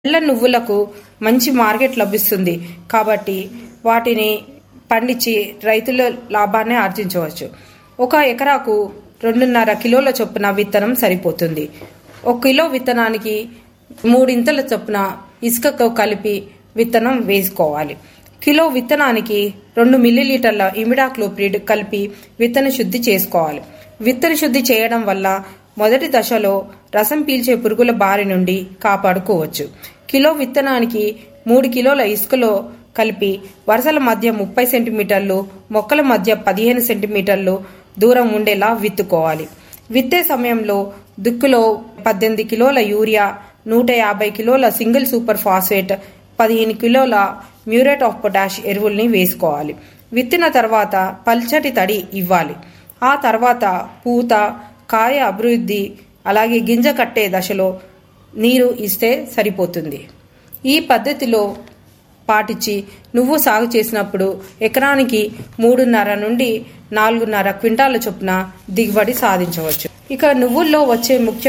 తెల్ల నువ్వులకు మంచి మార్కెట్ లభిస్తుంది కాబట్టి వాటిని పండించి రైతుల లాభాన్ని ఆర్జించవచ్చు ఒక ఎకరాకు రెండున్నర కిలోల చొప్పున విత్తనం సరిపోతుంది ఒక కిలో విత్తనానికి మూడింతల చొప్పున ఇసుకతో కలిపి విత్తనం వేసుకోవాలి కిలో విత్తనానికి రెండు మిల్లీలీటర్ల ఇమిడాక్లోప్రిడ్ కలిపి విత్తన శుద్ధి చేసుకోవాలి విత్తన శుద్ధి చేయడం వల్ల మొదటి దశలో రసం పీల్చే పురుగుల బారి నుండి కాపాడుకోవచ్చు కిలో విత్తనానికి మూడు కిలోల ఇసుకలో కలిపి వరుసల మధ్య ముప్పై సెంటీమీటర్లు మొక్కల మధ్య పదిహేను సెంటీమీటర్లు దూరం ఉండేలా విత్తుకోవాలి విత్తే సమయంలో దుక్కులో పద్దెనిమిది కిలోల యూరియా నూట యాభై కిలోల సింగిల్ సూపర్ ఫాస్ఫేట్ పదిహేను కిలోల మ్యూరేట్ ఆఫ్ పొటాష్ ఎరువుల్ని వేసుకోవాలి విత్తిన తర్వాత పల్చటి తడి ఇవ్వాలి ఆ తర్వాత పూత కాయ అభివృద్ధి అలాగే గింజ కట్టే దశలో నీరు ఇస్తే సరిపోతుంది ఈ పద్ధతిలో పాటించి నువ్వు సాగు చేసినప్పుడు ఎకరానికి మూడున్నర నుండి నాలుగున్నర క్వింటాల చొప్పున దిగుబడి సాధించవచ్చు ఇక నువ్వుల్లో వచ్చే ముఖ్య